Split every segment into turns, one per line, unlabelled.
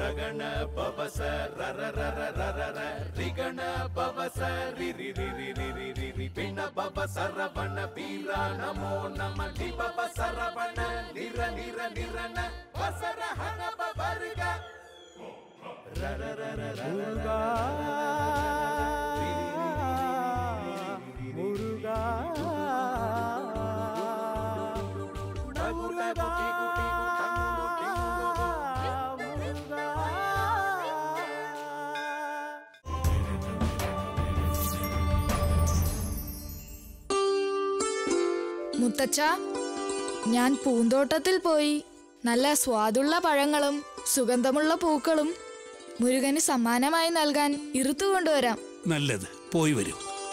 ರಗಣ ಪವಸ ರರ ರರ ರರ ರ ರಿಗಣ ಪವಸ ರಿ ರಿ ರಿ ರಿ ರಿ ರಿ ರಿ ರಿ ಪಿಣ ಪವ ಸರವಣ ಬೀರ ನಮೋ ನಮ ಲಿ ಪವ ಸರವಣ ನಿರ ನಿರ ನಿರನ ವಸರ ಹನ ಪವರ್ಗ ರರ ರರ ರರ
മുരുകാ മുരുകാ മുരുകാ മുരുകാ
മുത്തച്ഛ ഞാൻ പൂന്തോട്ടത്തിൽ പോയി നല്ല സ്വാദുള്ള പഴങ്ങളും സുഗന്ധമുള്ള പൂക്കളും മുരുകന് സമ്മാനമായി നൽകാൻ ഇറുത്തു കൊണ്ടുവരാം
നല്ലത് പോയി വരൂ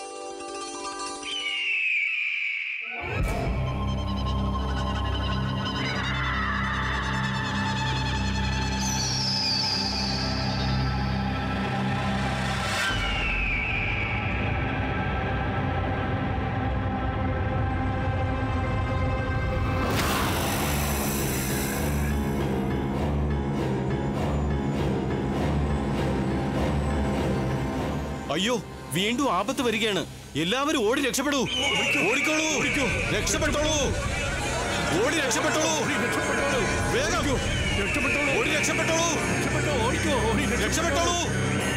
അയ്യോ വീണ്ടും ആപത്ത് വരികയാണ് എല്ലാവരും ഓടി രക്ഷപ്പെടൂ ഓടിക്കോളൂ രക്ഷപ്പെട്ടോളൂ ഓടി രക്ഷപ്പെട്ടോളൂ വേഗം ഓടി രക്ഷപ്പെട്ടോളൂ രക്ഷപ്പെട്ടോളൂ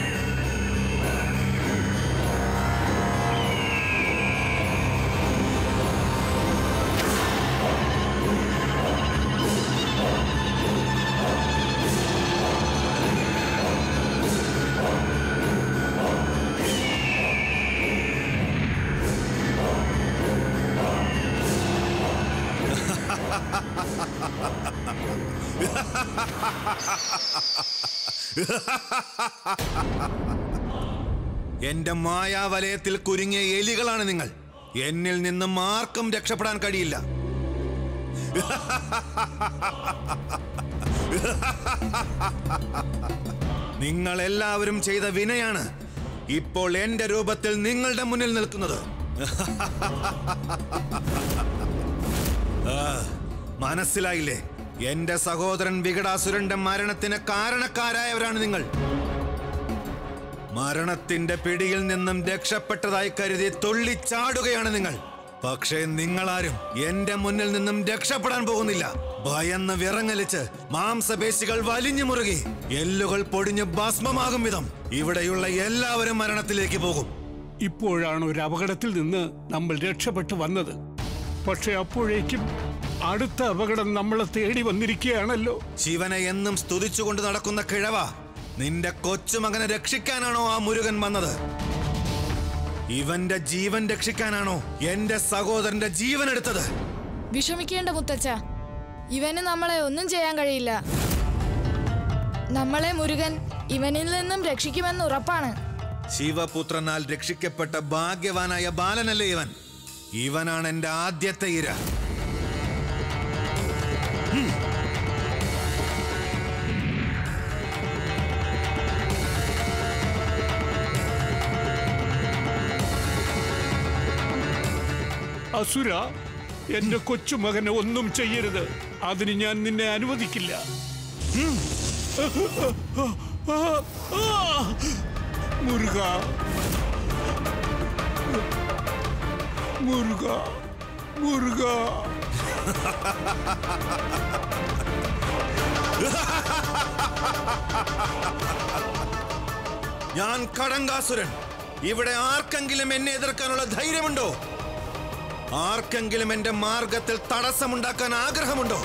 എന്റെ മായാവലയത്തിൽ കുരുങ്ങിയ എലികളാണ് നിങ്ങൾ എന്നിൽ നിന്നും ആർക്കും രക്ഷപ്പെടാൻ കഴിയില്ല നിങ്ങൾ എല്ലാവരും ചെയ്ത വിനയാണ് ഇപ്പോൾ എന്റെ രൂപത്തിൽ നിങ്ങളുടെ മുന്നിൽ നിൽക്കുന്നത് ആ, മനസ്സിലായില്ലേ എന്റെ സഹോദരൻ വികടാസുരന്റെ മരണത്തിന് കാരണക്കാരായവരാണ് നിങ്ങൾ മരണത്തിന്റെ പിടിയിൽ നിന്നും രക്ഷപ്പെട്ടതായി കരുതി തുള്ളിച്ചാടുകയാണ് നിങ്ങൾ പക്ഷേ നിങ്ങളാരും എന്റെ മുന്നിൽ നിന്നും രക്ഷപ്പെടാൻ പോകുന്നില്ല ഭയന്ന് വിറങ്ങലിച്ച് മാംസപേശികൾ വലിഞ്ഞു മുറുകി എല്ലുകൾ പൊടിഞ്ഞ് ഭസ്മമാകും വിധം ഇവിടെയുള്ള എല്ലാവരും മരണത്തിലേക്ക് പോകും
ഇപ്പോഴാണ് ഒരു അപകടത്തിൽ നിന്ന് നമ്മൾ രക്ഷപ്പെട്ടു വന്നത് പക്ഷെ അപ്പോഴേക്കും അടുത്ത അപകടം നമ്മളെ തേടി വന്നിരിക്കുകയാണല്ലോ
ശിവനെ എന്നും സ്തുതിച്ചുകൊണ്ട് നടക്കുന്ന കിഴവ നിന്റെ കൊച്ചുമകനെ രക്ഷിക്കാനാണോ ആ മുരുകൻ വന്നത് ഇവന്റെ ജീവൻ രക്ഷിക്കാനാണോ എന്റെ സഹോദരന്റെ ജീവൻ എടുത്തത്
വിഷമിക്കേണ്ട മുത്തച്ഛ ഇവന് നമ്മളെ ഒന്നും ചെയ്യാൻ കഴിയില്ല നമ്മളെ മുരുകൻ ഇവനിൽ നിന്നും രക്ഷിക്കുമെന്ന് ഉറപ്പാണ്
ശിവപുത്രനാൽ രക്ഷിക്കപ്പെട്ട ഭാഗ്യവാനായ ബാലനല്ലേ ഇവൻ ഇവനാണ് എന്റെ ആദ്യത്തെ ഇര
അസുര എന്റെ കൊച്ചുമകനെ ഒന്നും ചെയ്യരുത് അതിന് ഞാൻ നിന്നെ അനുവദിക്കില്ല മുരുക മുരുക മുരുക
ഞാൻ കടങ്കാസുരൻ ഇവിടെ ആർക്കെങ്കിലും എന്നെ എതിർക്കാനുള്ള ധൈര്യമുണ്ടോ ആർക്കെങ്കിലും എന്റെ മാർഗത്തിൽ തടസ്സമുണ്ടാക്കാൻ ആഗ്രഹമുണ്ടോ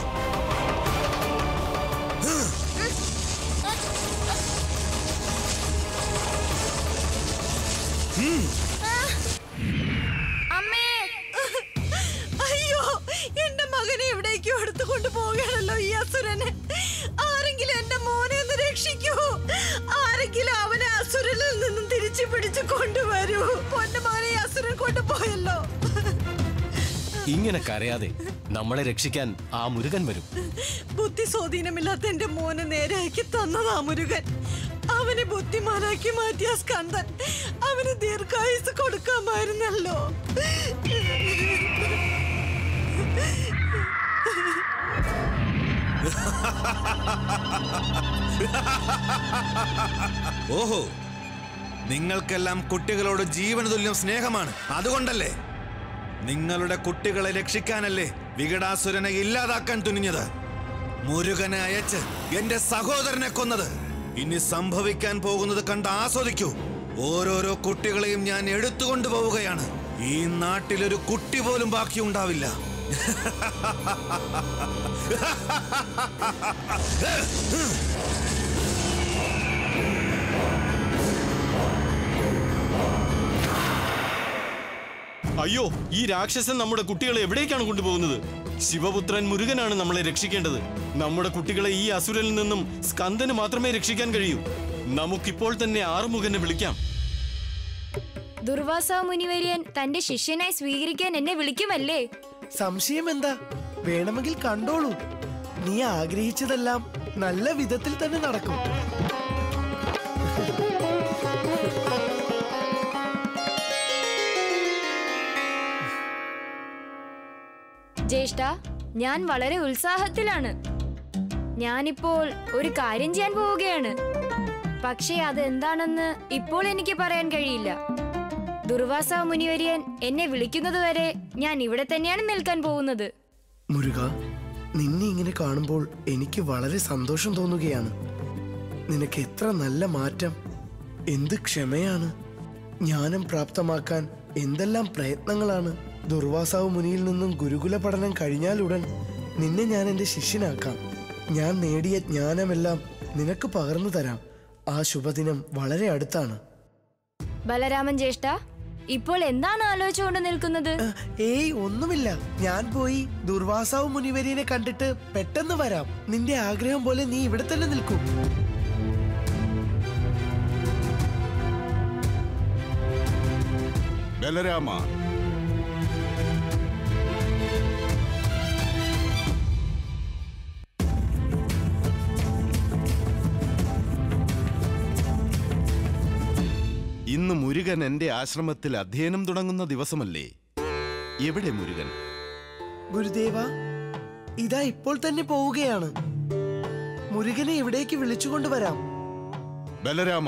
അമ്മേ
അയ്യോ എന്റെ മകനെ എവിടേക്കോ എടുത്തുകൊണ്ട് പോവുകയാണല്ലോ ഈ അസുരന് ആരെങ്കിലും എന്റെ മോനെ ഒന്ന് രക്ഷിക്കൂ ആരെങ്കിലും അവനെ അസുരനിൽ നിന്നും തിരിച്ചു പിടിച്ചു കൊണ്ടുവരൂ പൊന്നു മോനെ ഈ അസുരൻ കൊണ്ടുപോയല്ലോ
ഇങ്ങനെ കരയാതെ നമ്മളെ രക്ഷിക്കാൻ ആ മുരുകൻ വരും
ബുദ്ധി സ്വാധീനമില്ലാത്ത എന്റെ മോനെ നേരെയാക്കി തന്നതാ മുരുകൻ അവനെ ബുദ്ധിമാനാക്കി മാറ്റിയ സ്കന്ദൻ അവന് ദീർഘായുസ് കൊടുക്കാമായിരുന്നല്ലോ
ഓഹോ നിങ്ങൾക്കെല്ലാം കുട്ടികളോട് ജീവന തുല്യം സ്നേഹമാണ് അതുകൊണ്ടല്ലേ നിങ്ങളുടെ കുട്ടികളെ രക്ഷിക്കാനല്ലേ വികടാസുരനെ ഇല്ലാതാക്കാൻ തുനിഞ്ഞത് മുരുകനെ അയച്ച് എന്റെ സഹോദരനെ കൊന്നത് ഇനി സംഭവിക്കാൻ പോകുന്നത് കണ്ട് ആസ്വദിക്കൂ ഓരോരോ കുട്ടികളെയും ഞാൻ എടുത്തുകൊണ്ടു പോവുകയാണ് ഈ നാട്ടിലൊരു കുട്ടി പോലും ബാക്കി ഉണ്ടാവില്ല
അയ്യോ ഈ രാക്ഷസൻ നമ്മുടെ കുട്ടികളെ എവിടേക്കാണ് കൊണ്ടുപോകുന്നത് ശിവപുത്രൻ മുരുകനാണ് നമ്മളെ രക്ഷിക്കേണ്ടത് നമ്മുടെ കുട്ടികളെ ഈ അസുരനിൽ നിന്നും സ്കന്ദന് മാത്രമേ രക്ഷിക്കാൻ കഴിയൂ നമുക്കിപ്പോൾ തന്നെ ആറുമുഖനെ വിളിക്കാം
ദുർവാസ മുനിവര്യൻ തന്റെ ശിഷ്യനായി സ്വീകരിക്കാൻ എന്നെ വിളിക്കുമല്ലേ
സംശയം എന്താ വേണമെങ്കിൽ കണ്ടോളൂ നീ ആഗ്രഹിച്ചതെല്ലാം നല്ല വിധത്തിൽ തന്നെ നടക്കും
ജ്യേഷ്ഠ ഞാൻ വളരെ ഉത്സാഹത്തിലാണ് ഞാനിപ്പോൾ ഒരു കാര്യം ചെയ്യാൻ പോവുകയാണ് പക്ഷേ അത് എന്താണെന്ന് ഇപ്പോൾ എനിക്ക് പറയാൻ കഴിയില്ല ദുർവാസ മുനിവര്യൻ എന്നെ വിളിക്കുന്നതുവരെ ഞാൻ ഇവിടെ തന്നെയാണ് നിൽക്കാൻ പോകുന്നത്
മുരുക നിന്നെ ഇങ്ങനെ കാണുമ്പോൾ എനിക്ക് വളരെ സന്തോഷം തോന്നുകയാണ് നിനക്ക് എത്ര നല്ല മാറ്റം എന്ത് ക്ഷമയാണ് ജ്ഞാനം പ്രാപ്തമാക്കാൻ എന്തെല്ലാം പ്രയത്നങ്ങളാണ് ദുർവാസാവ് മുനിയിൽ നിന്നും ഗുരുകുല പഠനം കഴിഞ്ഞാലുടൻ നിന്നെ ഞാൻ എൻ്റെ ശിഷ്യനാക്കാം ഞാൻ നേടിയ ജ്ഞാനമെല്ലാം നിനക്ക് പകർന്നു തരാം ആ ശുഭദിനം വളരെ അടുത്താണ്
ബലരാമൻ ജ്യേഷ്ഠ ഇപ്പോൾ എന്താണ് ആലോചിച്ചുകൊണ്ട് നിൽക്കുന്നത്
ആ, ഏയ് ഒന്നുമില്ല ഞാൻ പോയി ദുർവാസാവ് മുനിവരിനെ കണ്ടിട്ട് പെട്ടെന്ന് വരാം നിന്റെ ആഗ്രഹം പോലെ നീ ഇവിടെ തന്നെ നിൽക്കൂ
ബലരാമ
ഇന്ന് മുരുകൻ എന്റെ ആശ്രമത്തിൽ അധ്യയനം തുടങ്ങുന്ന ദിവസമല്ലേ എവിടെ മുരുകൻ
ഗുരുദേവ ഇതാ ഇപ്പോൾ തന്നെ പോവുകയാണ് മുരുകനെ ഇവിടേക്ക് വിളിച്ചുകൊണ്ടുവരാം
ബലരാമ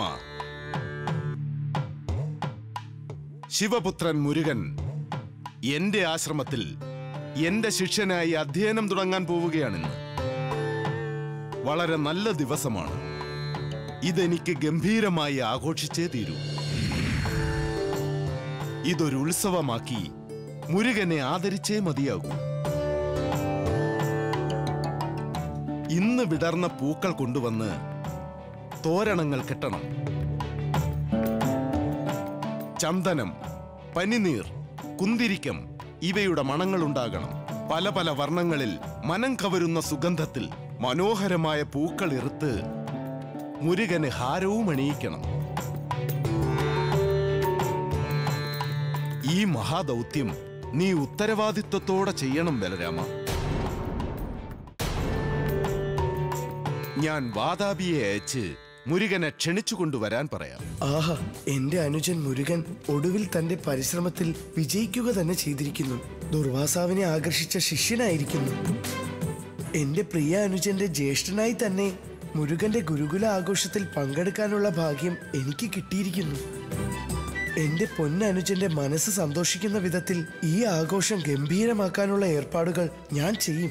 ശിവപുത്രൻ മുരുകൻ എന്റെ ആശ്രമത്തിൽ എന്റെ ശിഷ്യനായി അധ്യയനം തുടങ്ങാൻ പോവുകയാണിന്ന് വളരെ നല്ല ദിവസമാണ് ഇതെനിക്ക് ഗംഭീരമായി ആഘോഷിച്ചേ തീരൂ ഇതൊരു ഉത്സവമാക്കി മുരുകനെ ആദരിച്ചേ മതിയാകൂ ഇന്ന് വിടർന്ന പൂക്കൾ കൊണ്ടുവന്ന് തോരണങ്ങൾ കെട്ടണം ചന്ദനം പനിനീർ കുന്തിരിക്കം ഇവയുടെ മണങ്ങളുണ്ടാകണം പല പല വർണ്ണങ്ങളിൽ മനം കവരുന്ന സുഗന്ധത്തിൽ മനോഹരമായ പൂക്കൾ ഇറുത്ത് മുരുകന് ഹാരവും അണിയിക്കണം ഈ മഹാദൗത്യം നീ ഉത്തരവാദിത്വത്തോടെ ചെയ്യണം ബലരാമ ഞാൻ വാതാപിയെ അയച്ച് മുരുകനെ ക്ഷണിച്ചു കൊണ്ടുവരാൻ പറയാം
ആഹാ എന്റെ അനുജൻ മുരുകൻ ഒടുവിൽ തന്റെ പരിശ്രമത്തിൽ വിജയിക്കുക തന്നെ ചെയ്തിരിക്കുന്നു ദുർവാസാവിനെ ആകർഷിച്ച ശിഷ്യനായിരിക്കുന്നു എന്റെ പ്രിയ അനുജന്റെ ജ്യേഷ്ഠനായി തന്നെ മുരുകന്റെ ഗുരുകുല ആഘോഷത്തിൽ പങ്കെടുക്കാനുള്ള ഭാഗ്യം എനിക്ക് കിട്ടിയിരിക്കുന്നു എന്റെ പൊന്നനുജന്റെ മനസ്സ് സന്തോഷിക്കുന്ന വിധത്തിൽ ഈ ആഘോഷം ഗംഭീരമാക്കാനുള്ള ഏർപ്പാടുകൾ ഞാൻ ചെയ്യും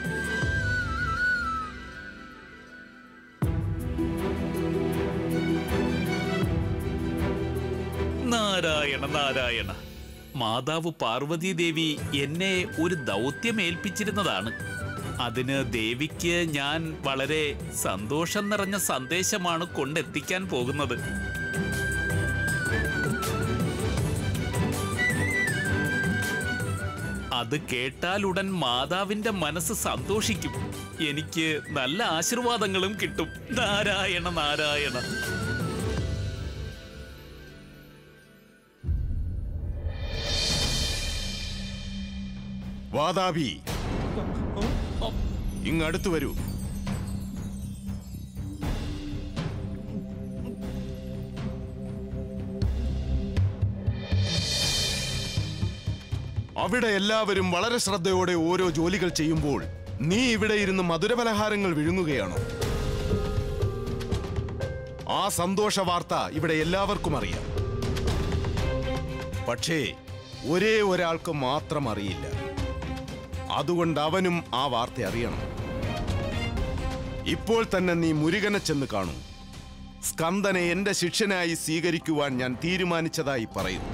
നാരായണ നാരായണ മാതാവ് പാർവതി ദേവി എന്നെ ഒരു ദൗത്യം ഏൽപ്പിച്ചിരുന്നതാണ് അതിന് ദേവിക്ക് ഞാൻ വളരെ സന്തോഷം നിറഞ്ഞ സന്ദേശമാണ് കൊണ്ടെത്തിക്കാൻ പോകുന്നത് അത് കേട്ടാൽ ഉടൻ മാതാവിന്റെ മനസ്സ് സന്തോഷിക്കും എനിക്ക് നല്ല ആശീർവാദങ്ങളും കിട്ടും നാരായണ നാരായണ
വാതാപി ഇങ്ങടുത്തു വരൂ അവിടെ എല്ലാവരും വളരെ ശ്രദ്ധയോടെ ഓരോ ജോലികൾ ചെയ്യുമ്പോൾ നീ ഇവിടെ ഇരുന്ന് മധുരപലഹാരങ്ങൾ വിഴുങ്ങുകയാണോ ആ സന്തോഷ വാർത്ത ഇവിടെ എല്ലാവർക്കും അറിയാം പക്ഷേ ഒരേ ഒരാൾക്ക് മാത്രം അറിയില്ല അതുകൊണ്ട് അവനും ആ വാർത്ത അറിയണം ഇപ്പോൾ തന്നെ നീ മുരുകനെ ചെന്ന് കാണൂ സ്കന്ദനെ എന്റെ ശിഷ്യനായി സ്വീകരിക്കുവാൻ ഞാൻ തീരുമാനിച്ചതായി പറയുന്നു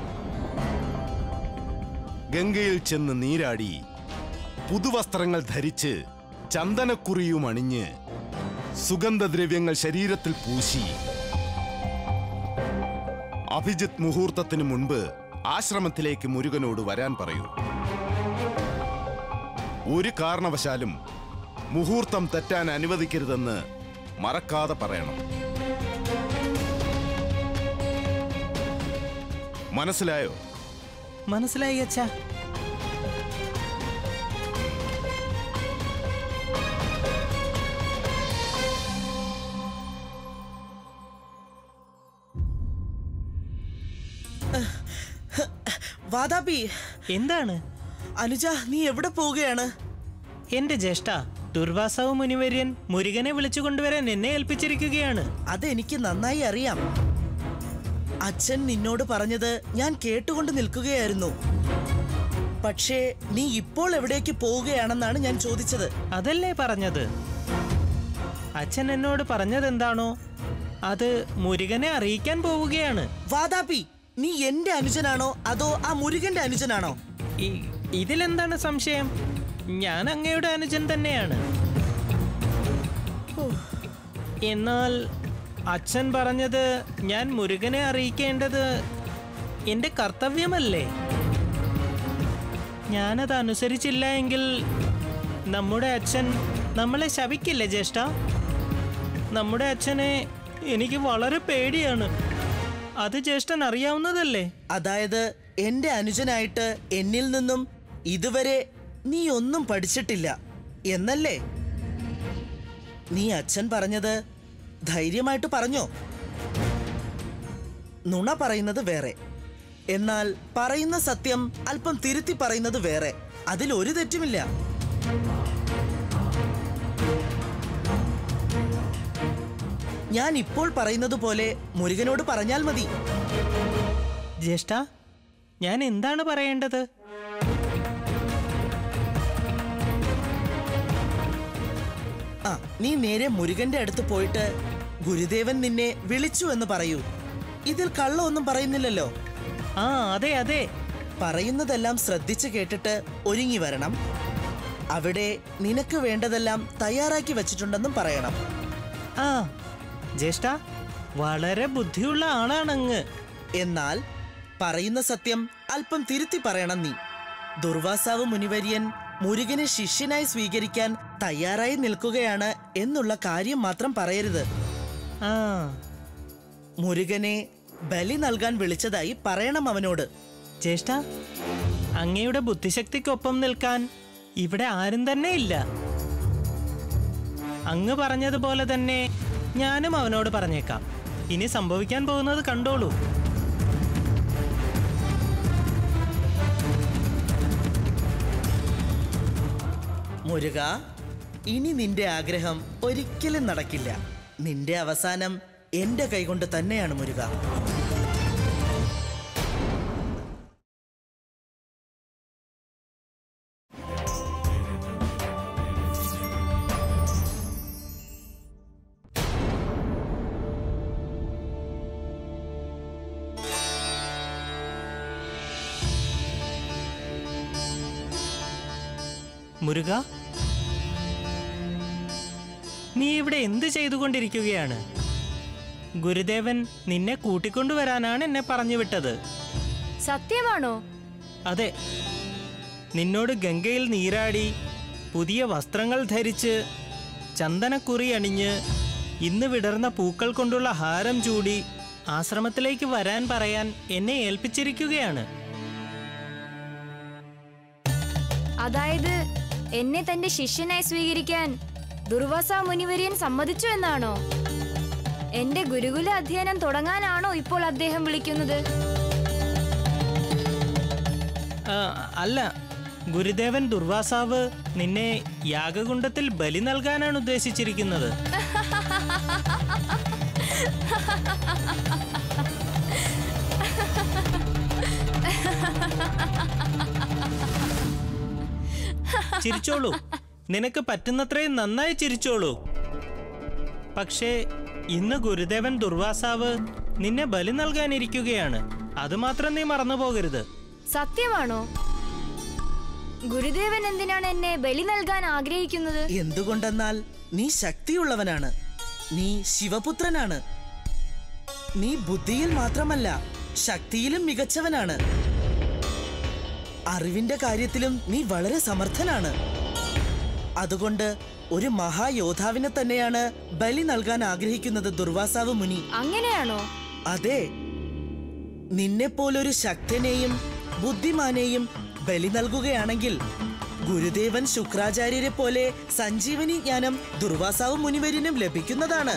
ഗംഗയിൽ ചെന്ന് നീരാടി പുതുവസ്ത്രങ്ങൾ ധരിച്ച് ചന്ദനക്കുറിയും അണിഞ്ഞ് സുഗന്ധദ്രവ്യങ്ങൾ ശരീരത്തിൽ പൂശി അഭിജിത്ത് മുഹൂർത്തത്തിന് മുൻപ് ആശ്രമത്തിലേക്ക് മുരുകനോട് വരാൻ പറയൂ ഒരു കാരണവശാലും മുഹൂർത്തം തെറ്റാൻ അനുവദിക്കരുതെന്ന് മറക്കാതെ പറയണം മനസ്സിലായോ
മനസ്സിലായി അച്ഛാ
വാതാപി
എന്താണ്
അനുജ നീ എവിടെ പോവുകയാണ്
എന്റെ ജ്യേഷ്ഠ ദുർവാസാവ് മുനിവര്യൻ മുരുകനെ വിളിച്ചു കൊണ്ടുവരാൻ എന്നെ ഏൽപ്പിച്ചിരിക്കുകയാണ്
അതെനിക്ക് നന്നായി അറിയാം അച്ഛൻ നിന്നോട് പറഞ്ഞത് ഞാൻ കേട്ടുകൊണ്ട് നിൽക്കുകയായിരുന്നു പക്ഷേ നീ ഇപ്പോൾ എവിടേക്ക് പോവുകയാണെന്നാണ് ഞാൻ ചോദിച്ചത്
അതല്ലേ പറഞ്ഞത് അച്ഛൻ എന്നോട് പറഞ്ഞതെന്താണോ അത് മുരുകനെ അറിയിക്കാൻ പോവുകയാണ്
വാതാപി നീ എന്റെ അനുജനാണോ അതോ ആ മുരുകന്റെ അനുജനാണോ
ഈ- ഇതിലെന്താണ് സംശയം ഞാൻ അങ്ങയുടെ അനുജൻ തന്നെയാണ് എന്നാൽ അച്ഛൻ പറഞ്ഞത് ഞാൻ മുരുകനെ അറിയിക്കേണ്ടത് എന്റെ കർത്തവ്യമല്ലേ ഞാനത് അനുസരിച്ചില്ല എങ്കിൽ നമ്മുടെ അച്ഛൻ നമ്മളെ ശപിക്കില്ലേ ജ്യേഷ്ഠ നമ്മുടെ അച്ഛനെ എനിക്ക് വളരെ പേടിയാണ് അത് ജ്യേഷ്ഠൻ അറിയാവുന്നതല്ലേ
അതായത് എന്റെ അനുജനായിട്ട് എന്നിൽ നിന്നും ഇതുവരെ നീ ഒന്നും പഠിച്ചിട്ടില്ല എന്നല്ലേ നീ അച്ഛൻ പറഞ്ഞത് ധൈര്യമായിട്ട് പറഞ്ഞോ നുണ പറയുന്നത് വേറെ എന്നാൽ പറയുന്ന സത്യം അല്പം തിരുത്തി പറയുന്നത് വേറെ അതിൽ ഒരു തെറ്റുമില്ല ഞാൻ ഇപ്പോൾ പറയുന്നത് പോലെ മുരുകനോട് പറഞ്ഞാൽ മതി
ജ്യേഷ്ഠ ഞാൻ എന്താണ് പറയേണ്ടത്
ആ നീ നേരെ മുരുകന്റെ അടുത്ത് പോയിട്ട് ഗുരുദേവൻ നിന്നെ വിളിച്ചു എന്ന് പറയൂ ഇതിൽ കള്ളമൊന്നും പറയുന്നില്ലല്ലോ
ആ അതെ അതെ
പറയുന്നതെല്ലാം ശ്രദ്ധിച്ചു കേട്ടിട്ട് ഒരുങ്ങി വരണം അവിടെ നിനക്ക് വേണ്ടതെല്ലാം തയ്യാറാക്കി വെച്ചിട്ടുണ്ടെന്നും പറയണം
ആ ജ്യേഷ്ഠ വളരെ ബുദ്ധിയുള്ള ആളാണങ്ങ്
എന്നാൽ പറയുന്ന സത്യം അല്പം തിരുത്തി പറയണം നീ ദുർവാസാവ് മുനിവര്യൻ മുരുകനെ ശിഷ്യനായി സ്വീകരിക്കാൻ തയ്യാറായി നിൽക്കുകയാണ് എന്നുള്ള കാര്യം മാത്രം പറയരുത്
ആ
മുരുകനെ ബലി നൽകാൻ വിളിച്ചതായി പറയണം അവനോട്
ജ്യേഷ്ഠ അങ്ങയുടെ ബുദ്ധിശക്തിക്കൊപ്പം നിൽക്കാൻ ഇവിടെ ആരും തന്നെ ഇല്ല അങ്ങ് പറഞ്ഞതുപോലെ തന്നെ ഞാനും അവനോട് പറഞ്ഞേക്കാം ഇനി സംഭവിക്കാൻ പോകുന്നത് കണ്ടോളൂ
മുരുക ഇനി നിന്റെ ആഗ്രഹം ഒരിക്കലും നടക്കില്ല നിന്റെ അവസാനം എന്റെ കൈകൊണ്ട് തന്നെയാണ് മുരുക
മുരുക നീ ഇവിടെ എന്ത് ചെയ്തുകൊണ്ടിരിക്കുകയാണ് ഗുരുദേവൻ നിന്നെ കൂട്ടിക്കൊണ്ടുവരാനാണ് എന്നെ പറഞ്ഞു വിട്ടത്
സത്യമാണോ
അതെ നിന്നോട് ഗംഗയിൽ നീരാടി പുതിയ വസ്ത്രങ്ങൾ ധരിച്ച് ചന്ദനക്കുറി അണിഞ്ഞ് ഇന്ന് വിടർന്ന പൂക്കൾ കൊണ്ടുള്ള ഹാരം ചൂടി ആശ്രമത്തിലേക്ക് വരാൻ പറയാൻ എന്നെ ഏൽപ്പിച്ചിരിക്കുകയാണ്
അതായത് എന്നെ തന്റെ ശിഷ്യനായി സ്വീകരിക്കാൻ ദുർവാസ മുനിവര്യൻ സമ്മതിച്ചു എന്നാണോ എന്റെ ഗുരുകുല അധ്യയനം തുടങ്ങാനാണോ ഇപ്പോൾ അദ്ദേഹം വിളിക്കുന്നത്
ആ, അല്ല ഗുരുദേവൻ ദുർവാസാവ് നിന്നെ യാഗകുണ്ടത്തിൽ ബലി നൽകാനാണ് ഉദ്ദേശിച്ചിരിക്കുന്നത് ചിരിച്ചോളൂ നിനക്ക് പറ്റുന്നത്രയും നന്നായി ചിരിച്ചോളൂ പക്ഷേ ഇന്ന് ഗുരുദേവൻ ദുർവാസാവ് നിന്നെ ബലി നൽകാനിരിക്കുകയാണ് അത് മാത്രം നീ മറന്നു പോകരുത്
സത്യമാണോ ഗുരുദേവൻ എന്തിനാണ് എന്നെ ബലി നൽകാൻ ആഗ്രഹിക്കുന്നത്
എന്തുകൊണ്ടെന്നാൽ നീ ശക്തിയുള്ളവനാണ് നീ ശിവപുത്രനാണ് നീ ബുദ്ധിയിൽ മാത്രമല്ല ശക്തിയിലും മികച്ചവനാണ് അറിവിന്റെ കാര്യത്തിലും നീ വളരെ സമർത്ഥനാണ് അതുകൊണ്ട് ഒരു മഹായോദ്ധാവിനെ തന്നെയാണ് ബലി നൽകാൻ ആഗ്രഹിക്കുന്നത് ദുർവാസാവ് മുനി
അങ്ങനെയാണോ
അതെ നിന്നെപ്പോലൊരു ശക്തനെയും ബുദ്ധിമാനെയും ബലി നൽകുകയാണെങ്കിൽ ഗുരുദേവൻ ശുക്രാചാര്യരെ പോലെ സഞ്ജീവനി ജ്ഞാനം ദുർവാസാവും മുനിവരിനും ലഭിക്കുന്നതാണ്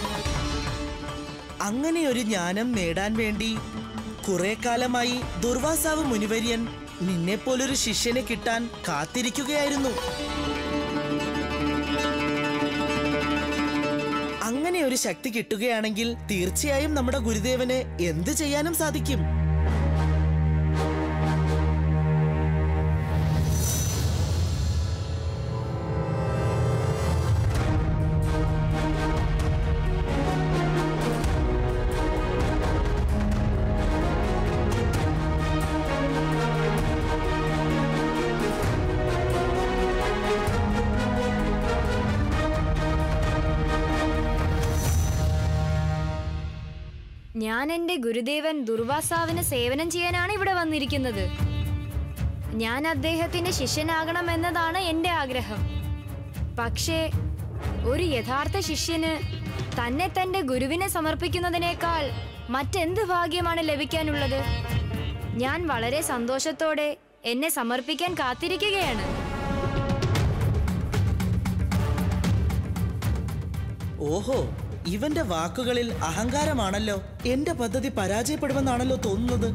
അങ്ങനെ ഒരു ജ്ഞാനം നേടാൻ വേണ്ടി കുറെ കാലമായി ദുർവാസാവ് മുനിവര്യൻ നിന്നെപ്പോലൊരു ശിഷ്യനെ കിട്ടാൻ കാത്തിരിക്കുകയായിരുന്നു അങ്ങനെ ഒരു ശക്തി കിട്ടുകയാണെങ്കിൽ തീർച്ചയായും നമ്മുടെ ഗുരുദേവന് എന്ത് ചെയ്യാനും സാധിക്കും
ഞാൻ എന്റെ ഗുരുദേവൻ ദുർവാസാവിന് സേവനം ചെയ്യാനാണ് ഇവിടെ വന്നിരിക്കുന്നത് ഞാൻ അദ്ദേഹത്തിന്റെ ശിഷ്യനാകണം എന്നതാണ് എന്റെ ആഗ്രഹം പക്ഷേ ഒരു യഥാർത്ഥ ശിഷ്യന് തന്നെ തന്റെ ഗുരുവിനെ സമർപ്പിക്കുന്നതിനേക്കാൾ മറ്റെന്ത് ഭാഗ്യമാണ് ലഭിക്കാനുള്ളത് ഞാൻ വളരെ സന്തോഷത്തോടെ എന്നെ സമർപ്പിക്കാൻ കാത്തിരിക്കുകയാണ്
ഓഹോ ഇവന്റെ വാക്കുകളിൽ അഹങ്കാരമാണല്ലോ എന്റെ പദ്ധതി പരാജയപ്പെടുമെന്നാണല്ലോ തോന്നുന്നത്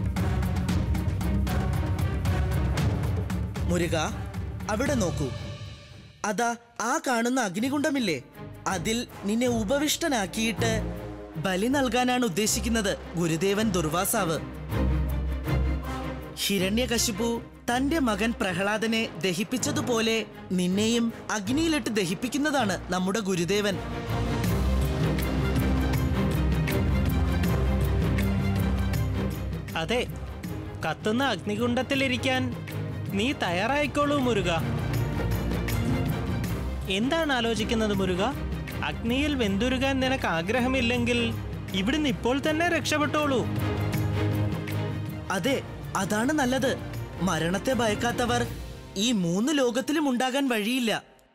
മുരുക അവിടെ നോക്കൂ അതാ ആ കാണുന്ന അഗ്നികുണ്ഡമില്ലേ അതിൽ നിന്നെ ഉപവിഷ്ടനാക്കിയിട്ട് ബലി നൽകാനാണ് ഉദ്ദേശിക്കുന്നത് ഗുരുദേവൻ ദുർവാസാവ് ഹിരണ്യകശിപു തന്റെ മകൻ പ്രഹ്ലാദനെ ദഹിപ്പിച്ചതുപോലെ നിന്നെയും അഗ്നിയിലിട്ട് ദഹിപ്പിക്കുന്നതാണ് നമ്മുടെ ഗുരുദേവൻ
അതെ കത്തുന്ന അഗ്നികുണ്ഡത്തിലിരിക്കാൻ നീ തയ്യാറായിക്കോളൂ മുരുക എന്താണ് ആലോചിക്കുന്നത് മുരുക അഗ്നിയിൽ വെന്തുരുകാൻ നിനക്ക് ആഗ്രഹമില്ലെങ്കിൽ ഇവിടുന്ന് ഇപ്പോൾ തന്നെ രക്ഷപ്പെട്ടോളൂ
അതെ അതാണ് നല്ലത് മരണത്തെ ഭയക്കാത്തവർ ഈ മൂന്ന് ലോകത്തിലും ഉണ്ടാകാൻ വഴിയില്ല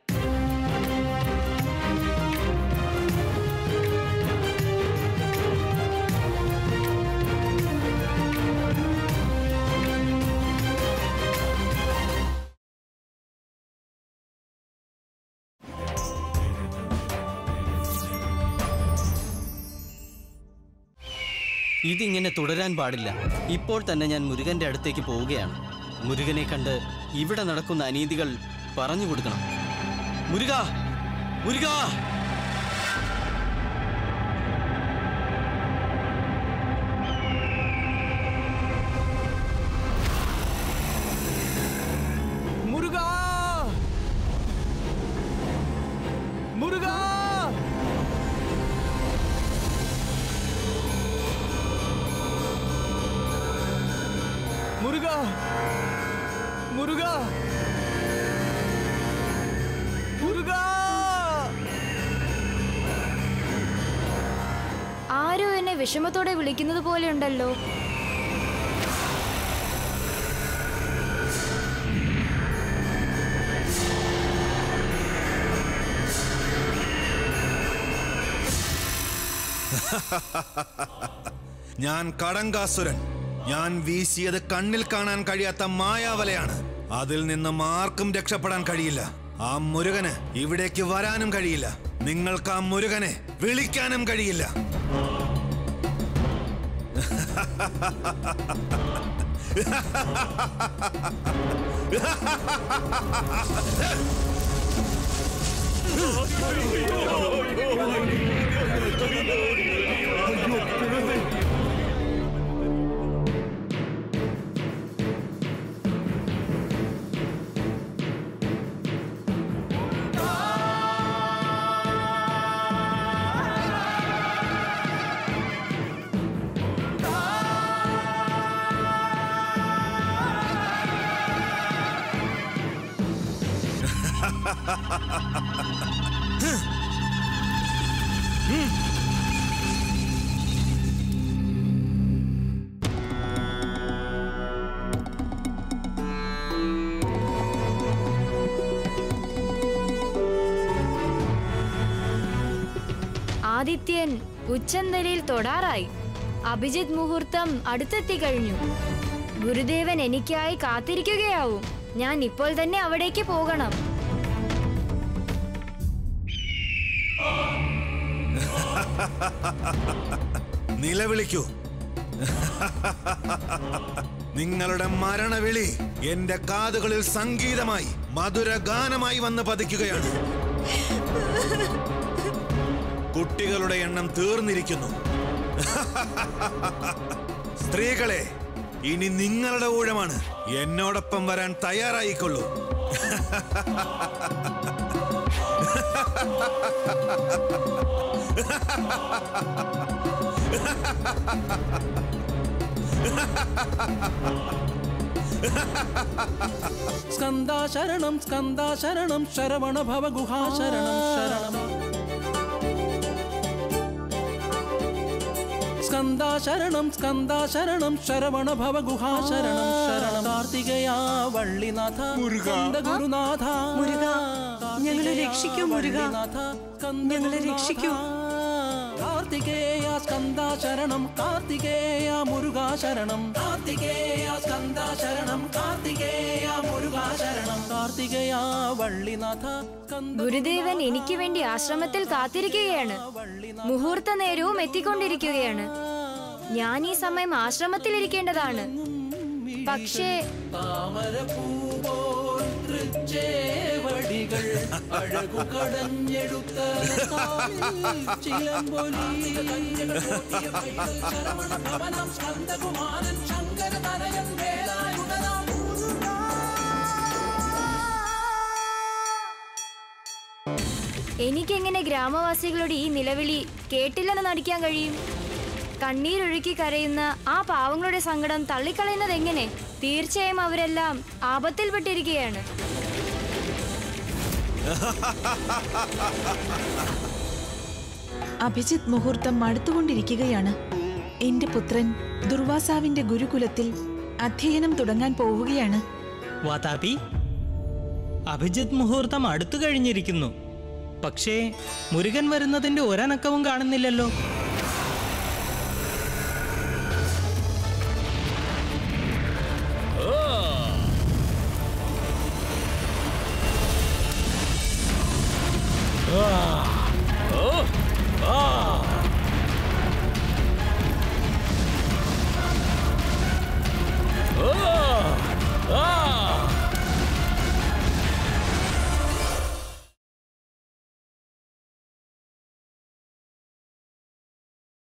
ഇതിങ്ങനെ തുടരാൻ പാടില്ല ഇപ്പോൾ തന്നെ ഞാൻ മുരുകന്റെ അടുത്തേക്ക് പോവുകയാണ് മുരുകനെ കണ്ട് ഇവിടെ നടക്കുന്ന അനീതികൾ പറഞ്ഞു കൊടുക്കണം മുരുക മുരുക
മുരുക മുരുക മുരുക മുരുക മുരുക
ആരോ എന്നെ വിഷമത്തോടെ വിളിക്കുന്നത് പോലെയുണ്ടല്ലോ
ഞാൻ കടങ്കാസുരൻ ഞാൻ വീശിയത് കണ്ണിൽ കാണാൻ കഴിയാത്ത മായാവലയാണ് അതിൽ നിന്നും ആർക്കും രക്ഷപ്പെടാൻ കഴിയില്ല ആ മുരുകന് ഇവിടേക്ക് വരാനും കഴിയില്ല നിങ്ങൾക്ക് ആ മുരുകനെ വിളിക്കാനും കഴിയില്ല
ആദിത്യൻ ഉച്ചന്തലിൽ തൊടാറായി അഭിജിത്ത് മുഹൂർത്തം അടുത്തെത്തി കഴിഞ്ഞു ഗുരുദേവൻ എനിക്കായി കാത്തിരിക്കുകയാവും ഞാൻ ഇപ്പോൾ തന്നെ അവിടേക്ക് പോകണം
നിലവിളിക്കൂ നിങ്ങളുടെ മരണവിളി എന്റെ കാതുകളിൽ സംഗീതമായി മധുര ഗാനമായി വന്ന് പതിക്കുകയാണ് കുട്ടികളുടെ എണ്ണം തീർന്നിരിക്കുന്നു സ്ത്രീകളെ ഇനി നിങ്ങളുടെ ഊഴമാണ് എന്നോടൊപ്പം വരാൻ തയ്യാറായിക്കൊള്ളൂ
സ്കന്ദാ ശരണം സ്കന്ദാ ശരണം ശരവണ ഭവ ഗുഹാ ശരണം ശരണം സ്കന്ദാ ശരണം സ്കന്ദാ ശരണം ശരവണ ഭവ ഗുഹാ ശരണം ശരണം കാർത്തികയാ വള്ളിനാഥ സ്കന്ദ ഗുരുനാഥ
മുരുക, ഞങ്ങളെ രക്ഷിക്കൂ, മുരുക.
വള്ളിനാഥ, സ്കന്ദ
ഞങ്ങളെ
ഗുരുനാഥ.
രക്ഷിക്കൂ.
കാർത്തികേയ സ്കന്ദ ശരണം കാർത്തികേയ മുരുകാ ശരണം കാർത്തികേയ സ്കന്ദ ശരണം കാർത്തികേയ മുരുകാ ശരണം കാർത്തികേയ വള്ളിനാഥ സ്കന്ദ
ഗുരുദേവൻ എനിക്ക് വേണ്ടി ആശ്രമത്തിൽ കാത്തിരിക്കുകയാണ് മുഹൂർത്ത നേരവും എത്തിക്കൊണ്ടിരിക്കുകയാണ് ഞാൻ ഈ സമയം ആശ്രമത്തിൽ ഇരിക്കേണ്ടതാണ് പക്ഷേ
താമരപ്പൂപോൽ തൃച്ചേവടികൾ അഴകു കടഞ്ഞെടുത്ത കാവിൽ ചിലമ്പൊലി ശരവണ ഭവനം സ്കന്ദകുമാരൻ ശങ്കര തനയൻ വേലായുധനാം
എനിക്കെങ്ങനെ ഗ്രാമവാസികളുടെ ഈ നിലവിളി കേട്ടില്ലെന്ന് നടിക്കാൻ കഴിയും കണ്ണീരൊഴുക്കി കരയുന്ന ആ പാവങ്ങളുടെ സങ്കടം തള്ളിക്കളയുന്നത് എങ്ങനെ തീർച്ചയായും അവരെല്ലാം ആപത്തിൽപ്പെട്ടിരിക്കുകയാണ്
അഭിജിത്ത് മുഹൂർത്തം അടുത്തുകൊണ്ടിരിക്കുകയാണ് എന്റെ പുത്രൻ ദുർവാസാവിന്റെ ഗുരുകുലത്തിൽ അധ്യയനം തുടങ്ങാൻ പോവുകയാണ്
വാതാപി അഭിജിത്ത് മുഹൂർത്തം അടുത്തു കഴിഞ്ഞിരിക്കുന്നു പക്ഷേ മുരുകൻ വരുന്നതിന്റെ ഒരനക്കവും കാണുന്നില്ലല്ലോ